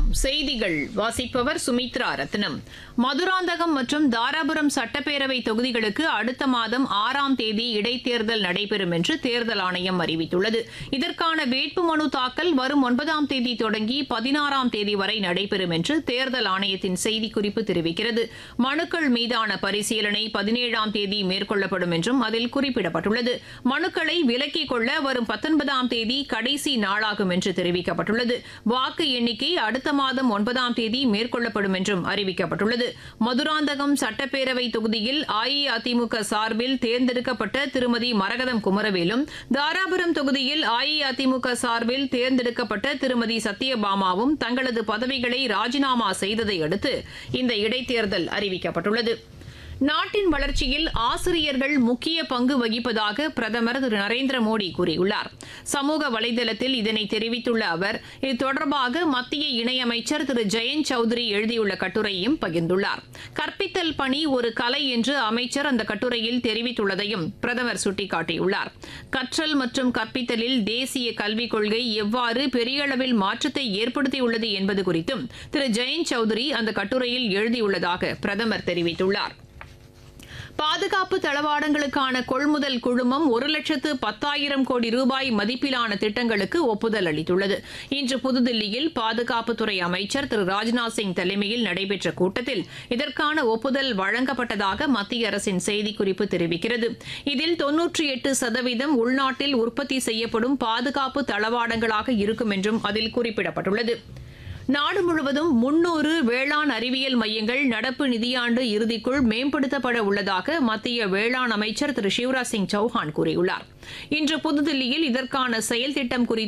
செய்திகள் வாசிப்பவர் சுமித்ரா ரத்னம் மதுராந்தகம் மற்றும் தாராபுரம் சட்டப்பேரவை தொகுதிகளுக்கு அடுத்த மாதம் ஆறாம் தேதி இடைத்தேர்தல் நடைபெறும் என்று தேர்தல் ஆணையம் அறிவித்துள்ளது இதற்கான வேட்புமனு தாக்கல் வரும் ஒன்பதாம் தேதி தொடங்கி பதினாறாம் தேதி வரை நடைபெறும் என்று தேர்தல் ஆணையத்தின் செய்திக்குறிப்பு தெரிவிக்கிறது மனுக்கள் மீதான பரிசீலனை பதினேழாம் தேதி மேற்கொள்ளப்படும் என்றும் அதில் குறிப்பிடப்பட்டுள்ளது மனுக்களை விலக்கிக் கொள்ள வரும் பத்தொன்பதாம் தேதி கடைசி நாளாகும் என்று தெரிவிக்கப்பட்டுள்ளது வாக்கு எண்ணிக்கை அடுத்த மாதம் ஒன்பதாம் தேதி மேற்கொள்ளப்படும் என்றும் அறிவிக்கப்பட்டுள்ளது மதுராந்தகம் சட்டப்பேரவை தொகுதியில் அஇஅதிமுக சார்பில் தேர்ந்தெடுக்கப்பட்ட திருமதி மரகதம் குமரவேலும் தாராபுரம் தொகுதியில் அஇஅதிமுக சார்பில் தேர்ந்தெடுக்கப்பட்ட திருமதி சத்யபாமாவும் தங்களது பதவிகளை ராஜினாமா செய்ததை அடுத்து இந்த இடைத்தேர்தல் அறிவிக்கப்பட்டுள்ளது நாட்டின் வளர்ச்சியில் ஆசிரியர்கள் முக்கிய பங்கு வகிப்பதாக பிரதமர் திரு நரேந்திர மோடி கூறியுள்ளார் சமூக வலைதளத்தில் இதனை தெரிவித்துள்ள அவர் இது தொடர்பாக மத்திய இணையமைச்சர் திரு ஜெயந்த் சௌத்ரி எழுதியுள்ள கட்டுரையையும் பகிர்ந்துள்ளார் கற்பித்தல் பணி ஒரு கலை என்று அமைச்சர் அந்த கட்டுரையில் தெரிவித்துள்ளதையும் பிரதமர் சுட்டிக்காட்டியுள்ளார் கற்றல் மற்றும் கற்பித்தலில் தேசிய கல்விக் கொள்கை எவ்வாறு பெரிய அளவில் மாற்றத்தை ஏற்படுத்தியுள்ளது என்பது குறித்தும் திரு ஜெயந்த் சௌத்ரி அந்த கட்டுரையில் எழுதியுள்ளதாக பிரதமர் தெரிவித்துள்ளார் பாதுகாப்பு தளவாடங்களுக்கான கொள்முதல் குழுமம் ஒரு லட்சத்து பத்தாயிரம் கோடி ரூபாய் மதிப்பிலான திட்டங்களுக்கு ஒப்புதல் அளித்துள்ளது இன்று புதுதில்லியில் பாதுகாப்புத்துறை அமைச்சர் திரு ராஜ்நாத் சிங் தலைமையில் நடைபெற்ற கூட்டத்தில் இதற்கான ஒப்புதல் வழங்கப்பட்டதாக மத்திய அரசின் செய்திக்குறிப்பு தெரிவிக்கிறது இதில் தொன்னூற்றி எட்டு சதவீதம் உள்நாட்டில் உற்பத்தி செய்யப்படும் பாதுகாப்பு தளவாடங்களாக இருக்கும் என்றும் அதில் குறிப்பிடப்பட்டுள்ளது நாடு முழுவதும் முன்னூறு வேளாண் அறிவியல் மையங்கள் நடப்பு நிதியாண்டு இறுதிக்குள் மேம்படுத்தப்பட உள்ளதாக மத்திய வேளாண் அமைச்சர் திரு சிவராஜ் சிங் சௌஹான் கூறியுள்ளார் இன்று புதுதில்லியில் இதற்கான செயல் திட்டம் குறித்து